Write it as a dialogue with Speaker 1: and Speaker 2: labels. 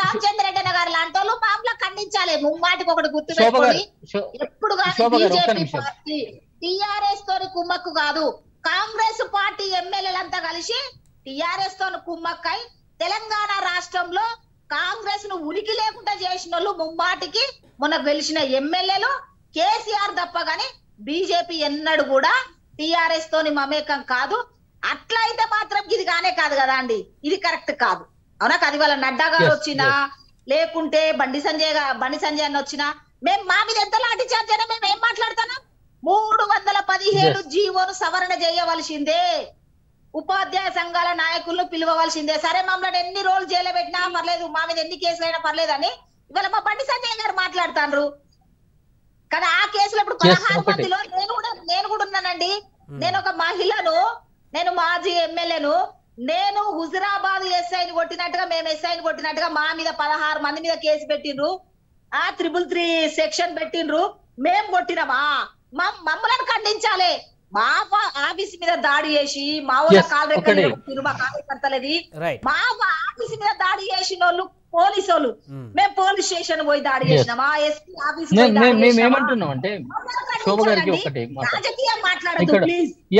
Speaker 1: రామచంద్ర రెడ్డి గారు లాంటి వాళ్ళు మామూలుగా ఖండించాలి ముమ్మాటికి ఒకటి గుర్తు
Speaker 2: శోభ గారు
Speaker 1: పెట్టుకోండి
Speaker 2: శో-
Speaker 1: ఎప్పుడు కానీ
Speaker 2: శోభ గారు, ఒక్క
Speaker 1: బీజేపీ
Speaker 2: నిమిషం.
Speaker 1: పార్టీ టిఆర్ఎస్ తోని కుమ్మక్కు కాదు కాంగ్రెస్ పార్టీ ఎమ్మెల్యేలంతా కలిసి టిఆర్ఎస్ తోని కుమ్మక్కై తెలంగాణ రాష్ట్రంలో కాంగ్రెస్ ను ఉనికి లేకుండా చేసిన వాళ్ళు ముమ్మాటికి మొన్న గెలిచిన ఎమ్మెల్యేలు కేసీఆర్ తప్ప గాని బీజేపీ ఎన్నడు కూడా టిఆర్ఎస్ తోని మమేకం కాదు అట్లా అయితే మాత్రం ఇది కానే కాదు కదా అండి ఇది కరెక్ట్ కాదు అవునా కాదు ఇవాళ నడ్డా గారు
Speaker 2: Yes,
Speaker 1: వచ్చినా లేకుంటే బండి సంజయ్ గా బండి సంజయ్ అన్న వచ్చినా మేము మా మీద ఎంత లాఠీ చార్జ్ అయినా మేము ఏం మాట్లాడుతున్నాం మూడు వందల పదిహేడు జీవోను సవరణ చేయవలసిందే ఉపాధ్యాయ సంఘాల నాయకులను పిలవవలసిందే సరే మమ్మల్ని ఎన్ని రోజులు జైలు పెట్టినా పర్లేదు మా మీద ఎన్ని కేసులు అయినా పర్లేదు అని ఇవాళ మా బండి సంజయ్ గారు మాట్లాడుతాండ్రు కదా ఆ కేసులో ఇప్పుడు
Speaker 2: Yes,
Speaker 1: పదహారు
Speaker 2: ఒకటి.
Speaker 1: మందిలో నేను కూడా నేను కూడా ఉన్నానండి నేను ఒక మహిళను నేను మాజీ ఎమ్మెల్యేను నేను హుజురాబాద్ ఎస్ఐని కొట్టినట్టుగా మేము ఎస్ఐని కొట్టినట్టుగా మా మీద పదహారు మంది మీద కేసు పెట్టిండ్రు ఆ త్రిబుల్ త్రీ సెక్షన్ పెట్టిండ్రు మేం కొట్టినమా మా- మమ్మల్ని ఖండించాలి మా ప- ఆఫీస్ మీద దాడి చేసి మా ఊళ్ళో
Speaker 2: Yes,
Speaker 1: కాలు
Speaker 2: ఒకటి.
Speaker 1: రెక్కలు మా కార్యకర్తలది
Speaker 3: రైట్
Speaker 1: మా మా ఆఫీస్ మీద దాడి చేసిన వాళ్ళు పోలీసు వాళ్ళు
Speaker 3: మ్మ్.
Speaker 1: మేము పోలీస్ స్టేషన్ పోయి దాడి
Speaker 2: Yes.
Speaker 1: చేసినామా ఎస్పీ ఆఫీస్
Speaker 2: మే-
Speaker 1: పోయి
Speaker 2: మే-
Speaker 1: దాడి
Speaker 2: మేము
Speaker 1: చేసినామా?
Speaker 2: ఏమంటున్నాం అంటే
Speaker 1: మమ్మల్ని
Speaker 2: శోభ గారికి
Speaker 1: ఖండించాలండి.
Speaker 2: ఒకటి మాట
Speaker 1: రాజకీయం మాట్లాడదు
Speaker 2: ఇక్కడ
Speaker 1: ప్లీజ్